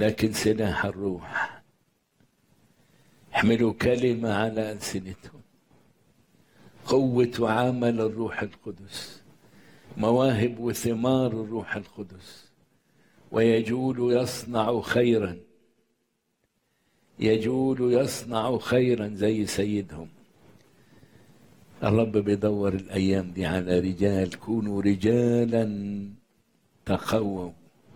لكن سلاح الروح احملوا كلمة على ألسنتهم قوة وعمل الروح القدس مواهب وثمار الروح القدس ويجول يصنع خيرا يجول يصنع خيرا زي سيدهم الرب بيدور الأيام دي على رجال كونوا رجالا تقووا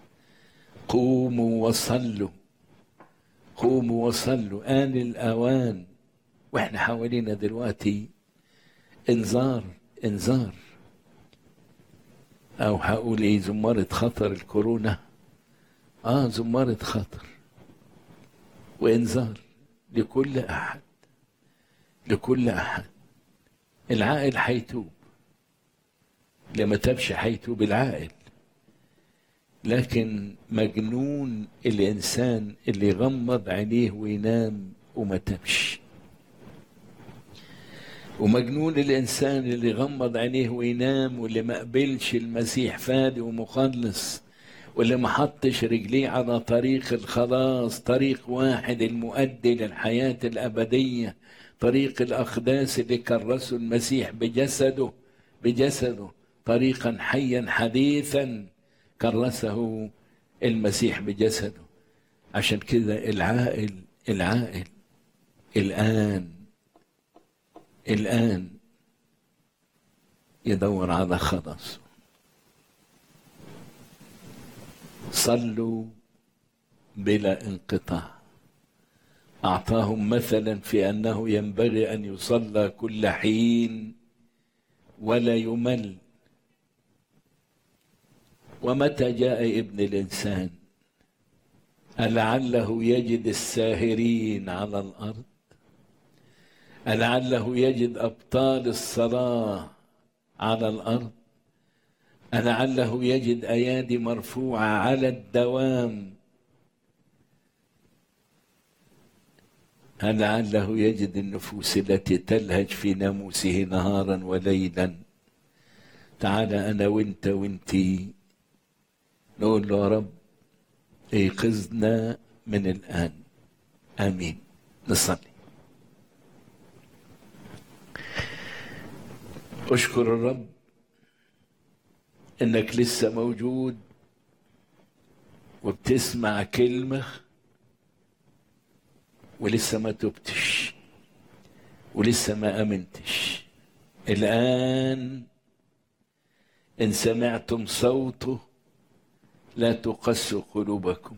قوموا وصلوا قوموا وصلوا آن الأوان واحنا حوالينا دلوقتي انذار انذار او هقول ايه زمارة خطر الكورونا اه زمارة خطر وانذار لكل احد لكل احد العاقل هيتوب لما تبش هيتوب العاقل لكن مجنون الانسان اللي يغمض عينيه وينام وما تبش ومجنون الانسان اللي يغمض عينيه وينام واللي ما قبلش المسيح فادي ومخلص واللي ما حطش رجليه على طريق الخلاص طريق واحد المؤدي للحياة الأبدية طريق الأقداس اللي كرسه المسيح بجسده بجسده طريقا حيا حديثا كرسه المسيح بجسده عشان كده العائل العائل الآن الآن يدور على خلاص صلوا بلا انقطاع أعطاهم مثلا في أنه ينبغي أن يصلى كل حين ولا يمل ومتى جاء ابن الإنسان ألعله يجد الساهرين على الأرض ألعله يجد أبطال الصلاة على الأرض ألعله يجد أيادي مرفوعة على الدوام ألعله يجد النفوس التي تلهج في ناموسه نهارا وليلا تعال أنا وأنت وأنتي نقول له يا رب ايقظنا من الآن آمين نصلي اشكر الرب انك لسه موجود وبتسمع كلمة ولسه ما تبتش ولسه ما امنتش الان ان سمعتم صوته لا تقسوا قلوبكم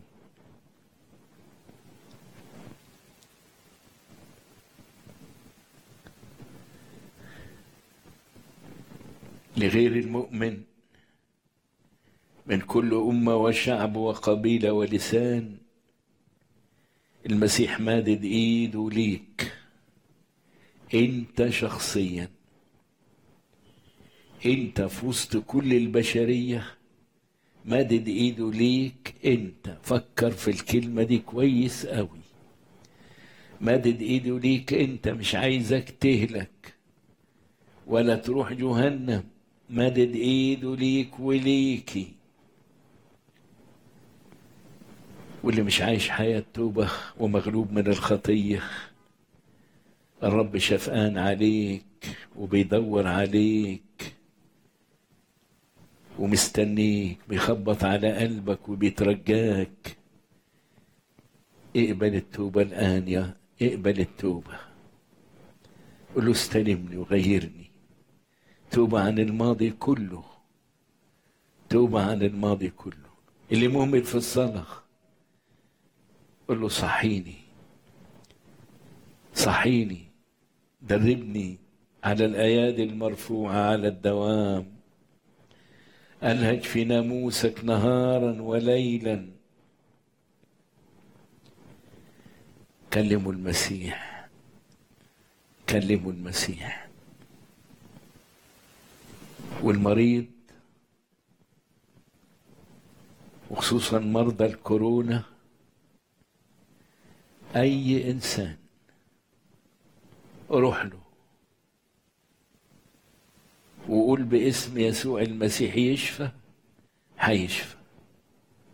لغير المؤمن من كل أمة وشعب وقبيلة ولسان المسيح مادد إيده ليك أنت شخصيا أنت في وسط كل البشرية مادد إيده ليك أنت فكر في الكلمة دي كويس قوي مادد إيده ليك أنت مش عايزك تهلك ولا تروح جهنم مدد ايده ليك وليكي واللي مش عايش حياة توبة ومغلوب من الخطية الرب شفقان عليك وبيدور عليك ومستنيك بيخبط على قلبك وبيترجاك اقبل التوبة الآن يا اقبل التوبة قل له استلمني وغيرني توبة عن الماضي كله توبة عن الماضي كله اللي مهمل في الصلاة قل له صحيني صحيني دربني على الأيادي المرفوعة على الدوام ألهج في ناموسك نهارا وليلا كلموا المسيح كلموا المسيح والمريض وخصوصا مرضى الكورونا اي انسان روح له وقول باسم يسوع المسيح يشفى هيشفى